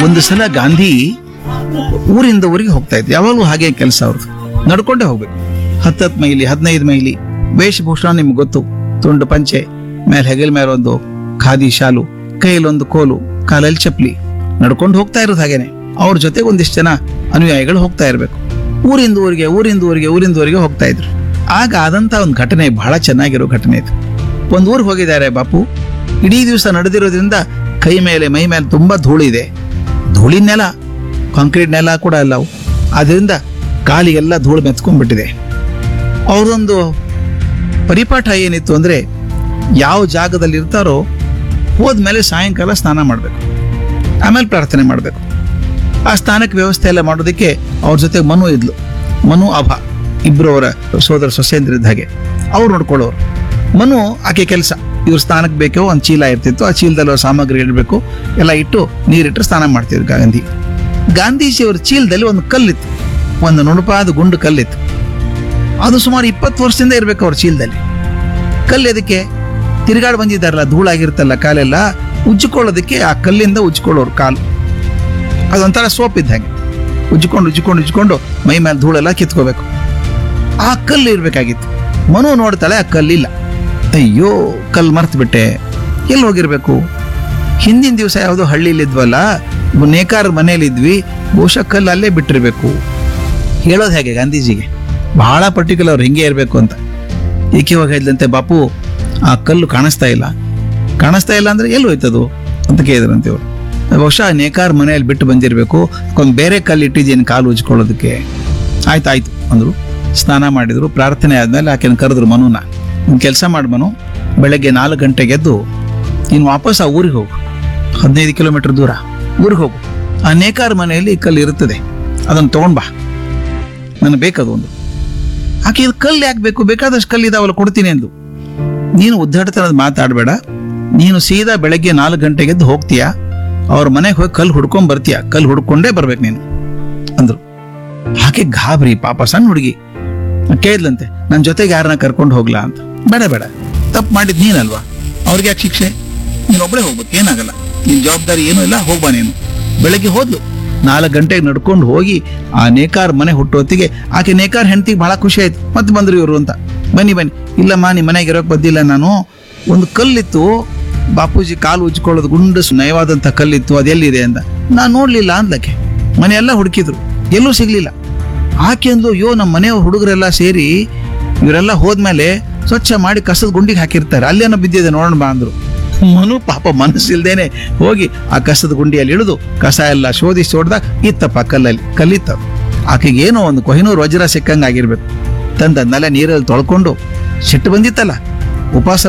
ಒಂದು ಸಲ ಗಾಂಧಿ ಊರಿಂದ ಊರಿಗೆ ಹೋಗ್ತಾ ಇದ್ರು ಯಾವಾಗಲೂ ಹಾಗೆ ಕೆಲಸ ಅವ್ರದ್ದು ನಡ್ಕೊಂಡೇ ಹೋಗ್ಬೇಕು ಹತ್ತತ್ತು ಮೈಲಿ ಹದಿನೈದು ಮೈಲಿ ವೇಷಭೂಷಣ ನಿಮ್ಗೆ ಗೊತ್ತು ತುಂಡು ಪಂಚೆ ಮೇಲೆ ಹೆಗಲ ಮೇಲೆ ಒಂದು ಖಾದಿ ಶಾಲು ಕೈಯಲ್ಲೊಂದು ಕೋಲು ಕಾಲಲ್ಲಿ ಚಪ್ಪಲಿ ನಡ್ಕೊಂಡು ಹೋಗ್ತಾ ಇರೋದು ಹಾಗೇನೆ ಅವ್ರ ಜೊತೆಗೆ ಒಂದಿಷ್ಟು ಜನ ಅನುಯಾಯಿಗಳು ಹೋಗ್ತಾ ಇರಬೇಕು ಊರಿಂದ ಊರಿಗೆ ಊರಿಂದ ಊರಿಗೆ ಊರಿಂದ ಊರಿಗೆ ಹೋಗ್ತಾ ಇದ್ರು ಆಗ ಆದಂತ ಒಂದು ಘಟನೆ ಬಹಳ ಚೆನ್ನಾಗಿರೋ ಘಟನೆ ಇದು ಒಂದು ಊರಿಗೆ ಹೋಗಿದ್ದಾರೆ ಬಾಪು ಇಡೀ ದಿವಸ ನಡೆದಿರೋದ್ರಿಂದ ಕೈ ಮೇಲೆ ಮೈ ಮೇಲೆ ತುಂಬಾ ಧೂಳಿದೆ ಧೂಳಿನ ನೆಲ ಕಾಂಕ್ರೀಟ್ ನೆಲ ಕೂಡ ಅಲ್ಲ ಅವು ಅದರಿಂದ ಕಾಲಿಗೆಲ್ಲ ಧೂಳು ಮೆತ್ಕೊಂಡ್ಬಿಟ್ಟಿದೆ ಅವ್ರದೊಂದು ಪರಿಪಾಠ ಏನಿತ್ತು ಅಂದ್ರೆ ಯಾವ ಜಾಗದಲ್ಲಿ ಇರ್ತಾರೋ ಹೋದ್ಮೇಲೆ ಸಾಯಂಕಾಲ ಸ್ನಾನ ಮಾಡಬೇಕು ಆಮೇಲೆ ಪ್ರಾರ್ಥನೆ ಮಾಡಬೇಕು ಆ ಸ್ನಾನಕ್ಕೆ ವ್ಯವಸ್ಥೆ ಎಲ್ಲ ಮಾಡೋದಕ್ಕೆ ಅವ್ರ ಜೊತೆ ಮನು ಇದ್ಲು ಮನು ಅಭ ಇಬ್ರು ಅವರ ಸೋದರ ಸೊಸೆಂದ್ರ ಇದ್ದ ಹಾಗೆ ಅವ್ರು ನೋಡ್ಕೊಳ್ಳೋರು ಮನು ಆಕೆ ಕೆಲಸ ಇವ್ರ ಸ್ನಾನಕ್ಕೆ ಬೇಕೋ ಒಂದು ಚೀಲ ಇರ್ತಿತ್ತು ಆ ಚೀಲದಲ್ಲಿ ಅವ್ರ ಸಾಮಗ್ರಿ ಇಡಬೇಕು ಎಲ್ಲ ಇಟ್ಟು ನೀರಿಟ್ಟು ಸ್ನಾನ ಮಾಡ್ತಿದ್ರು ಗಾಂಧಿ ಗಾಂಧೀಜಿಯವರ ಚೀಲದಲ್ಲಿ ಒಂದು ಕಲ್ಲಿತ್ತು ಒಂದು ನುಣುಪಾದ ಗುಂಡು ಕಲ್ಲಿತ್ತು ಅದು ಸುಮಾರು ಇಪ್ಪತ್ತು ವರ್ಷದಿಂದ ಇರಬೇಕು ಅವ್ರ ಚೀಲದಲ್ಲಿ ಕಲ್ಲು ಎದಕ್ಕೆ ತಿರುಗಾಡ್ ಬಂದಿದ್ದಾರಲ್ಲ ಧೂಳಾಗಿರುತ್ತಲ್ಲ ಕಾಲೆಲ್ಲ ಉಜ್ಜಿಕೊಳ್ಳೋದಕ್ಕೆ ಆ ಕಲ್ಲಿಂದ ಉಜ್ಜಿಕೊಳ್ಳೋರು ಕಾಲು ಅದೊಂಥರ ಸೋಪ್ ಇದ್ದಂಗೆ ಉಜ್ಜಿಕೊಂಡು ಉಜ್ಜಿಕೊಂಡು ಉಜ್ಜಿಕೊಂಡು ಮೈ ಮೇಲೆ ಧೂಳೆಲ್ಲ ಕಿತ್ಕೋಬೇಕು ಆ ಕಲ್ಲು ಇರ್ಬೇಕಾಗಿತ್ತು ಮನು ನೋಡ್ತಾಳೆ ಆ ಕಲ್ಲಿಲ್ಲ ಅಯ್ಯೋ ಕಲ್ಲು ಮರ್ತು ಬಿಟ್ಟೆ ಎಲ್ಲಿ ಹೋಗಿರ್ಬೇಕು ಹಿಂದಿನ ದಿವಸ ಯಾವುದೋ ಹಳ್ಳಿಲಿದ್ವಲ್ಲ ನೇಕಾರ ಮನೇಲಿದ್ವಿ ಬಹುಶಃ ಕಲ್ಲು ಅಲ್ಲೇ ಬಿಟ್ಟಿರ್ಬೇಕು ಹೇಳೋದು ಹೇಗೆ ಗಾಂಧೀಜಿಗೆ ಬಹಳ ಪರ್ಟಿಕ್ಯುಲರ್ ಹಿಂಗೆ ಇರಬೇಕು ಅಂತ ಏಕೆ ಹೋಗಿ ಹೇಳಿದಂತೆ ಬಾಪು ಆ ಕಲ್ಲು ಕಾಣಿಸ್ತಾ ಇಲ್ಲ ಕಾಣಿಸ್ತಾ ಇಲ್ಲ ಅಂದ್ರೆ ಎಲ್ಲಿ ಹೋಯ್ತದು ಅಂತ ಕೇಳಿದ್ರಂತೆ ಇವರು ಬಹುಶಃ ನೇಕಾರ್ ಮನೆಯಲ್ಲಿ ಬಿಟ್ಟು ಬಂದಿರಬೇಕು ಒಂದು ಬೇರೆ ಕಲ್ಲು ಇಟ್ಟಿದ್ದೀನಿ ಕಾಲು ಉಜ್ಕೊಳ್ಳೋದಕ್ಕೆ ಆಯ್ತು ಆಯ್ತು ಅಂದ್ರು ಸ್ನಾನ ಮಾಡಿದ್ರು ಪ್ರಾರ್ಥನೆ ಆದ್ಮೇಲೆ ಆಕೆನ ಕರೆದ್ರು ಮನುನ ಒಂದು ಕೆಲಸ ಮಾಡಿ ಮನು ಬೆಳಗ್ಗೆ ನಾಲ್ಕು ಗಂಟೆಗೆ ಎದ್ದು ನೀನು ವಾಪಸ್ ಆ ಊರಿಗೆ ಹೋಗು ಹದಿನೈದು ಕಿಲೋಮೀಟರ್ ದೂರ ಊರಿಗೆ ಹೋಗು ಆ ನೇಕಾರ್ ಮನೆಯಲ್ಲಿ ಈ ಕಲ್ಲು ಇರುತ್ತದೆ ಅದನ್ನು ತಗೊಂಡ್ ಬಾ ನನಗೆ ಬೇಕದು ಒಂದು ಆಕೆ ಇದು ಕಲ್ಲು ಯಾಕೆ ಬೇಕು ಬೇಕಾದಷ್ಟು ಕಲ್ಲು ಇದಾವಲ್ಲ ಕೊಡ್ತೀನಿ ಎಂದು ನೀನು ಉದ್ದಾಟತನದ ಮಾತಾಡಬೇಡ ನೀನು ಸೀದಾ ಬೆಳಗ್ಗೆ ನಾಲ್ಕು ಗಂಟೆಗೆ ಎದ್ದು ಹೋಗ್ತೀಯಾ ಅವ್ರ ಮನೆಗೆ ಹೋಗಿ ಕಲ್ಲು ಹುಡ್ಕೊಂಡ್ ಬರ್ತೀಯ ಕಲ್ಲು ಹುಡ್ಕೊಂಡೇ ಬರ್ಬೇಕು ನೀನು ಅಂದ್ರು ಆಕೆ ಗಾಬರಿ ಪಾಪ ಸಣ್ಣ ಹುಡುಗಿ ಕೇಳಿದ್ಲಂತೆ ನನ್ನ ಜೊತೆಗೆ ಯಾರನ್ನ ಕರ್ಕೊಂಡು ಹೋಗ್ಲಾ ಅಂತ ಬೇಡ ಬೇಡ ತಪ್ಪು ಮಾಡಿದ್ ನೀನಲ್ವಾ ಅವ್ರಿಗೆ ಯಾಕೆ ಶಿಕ್ಷೆ ನೀನು ಒಬ್ಬಳೇ ಹೋಗ್ಬೇಕು ಏನಾಗಲ್ಲ ನಿನ್ ಜವಾಬ್ದಾರಿ ಏನೂ ಇಲ್ಲ ಹೋಗ್ಬಾ ನೀನು ಬೆಳಗ್ಗೆ ಹೋದ್ಲು ನಾಲ್ಕು ಗಂಟೆಗೆ ನಡ್ಕೊಂಡು ಹೋಗಿ ಆ ನೇಕಾರ್ ಮನೆ ಹುಟ್ಟೋತ್ತಿಗೆ ಆಕೆ ನೇಕಾರ್ ಹೆಂಡತಿಗೆ ಬಹಳ ಖುಷಿ ಆಯ್ತು ಮತ್ತೆ ಬಂದ್ರು ಇವರು ಅಂತ ಬನ್ನಿ ಬನ್ನಿ ಇಲ್ಲಮ್ಮ ನಿಮ್ಮ ಮನೆಗೆ ಇರೋಕೆ ಬಂದಿಲ್ಲ ನಾನು ಒಂದು ಕಲ್ಲಿತ್ತು ಬಾಪೂಜಿ ಕಾಲು ಉಜ್ಕೊಳ್ಳೋದು ಗುಂಡು ನಯವಾದಂಥ ಕಲ್ಲಿತ್ತು ಅದೆಲ್ಲಿದೆ ಅಂತ ನಾನು ನೋಡ್ಲಿಲ್ಲ ಅಂದ್ಲಕ್ಕೆ ಮನೆಯೆಲ್ಲ ಹುಡುಕಿದ್ರು ಎಲ್ಲೂ ಸಿಗ್ಲಿಲ್ಲ ಆಕೆ ಅಂದ್ಲು ಅಯ್ಯೋ ನಮ್ಮ ಮನೆ ಹುಡುಗರೆಲ್ಲ ಸೇರಿ ಇವರೆಲ್ಲ ಹೋದ್ಮೇಲೆ ಸ್ವಚ್ಛ ಮಾಡಿ ಕಸದ ಗುಂಡಿಗೆ ಹಾಕಿರ್ತಾರೆ ಅಲ್ಲೇನೋ ಬಿದ್ದಿದೆ ನೋಡೋಣ ಬಾ ಅಂದ್ರು ಮನು ಪಾಪ ಮನಸ್ಸಿಲ್ದೇನೆ ಹೋಗಿ ಆ ಕಸದ ಗುಂಡಿಯಲ್ಲಿ ಇಳಿದು ಕಸ ಎಲ್ಲ ಶೋಧಿಸಿ ಹೊಡ್ದ ಇತ್ತಪ್ಪ ಕಲ್ಲಲ್ಲಿ ಕಲ್ಲಿತ್ತ ಆಕೆಗೆ ಏನೋ ಒಂದು ಕೊಹಿನೂರು ವಜ್ರ ಸಿಕ್ಕಂಗೆ ಆಗಿರ್ಬೇಕು ತಂದನ್ನೆಲ್ಲ ನೀರಲ್ಲಿ ತೊಳ್ಕೊಂಡು ಸಿಟ್ಟು ಬಂದಿತ್ತಲ್ಲ ಉಪವಾಸ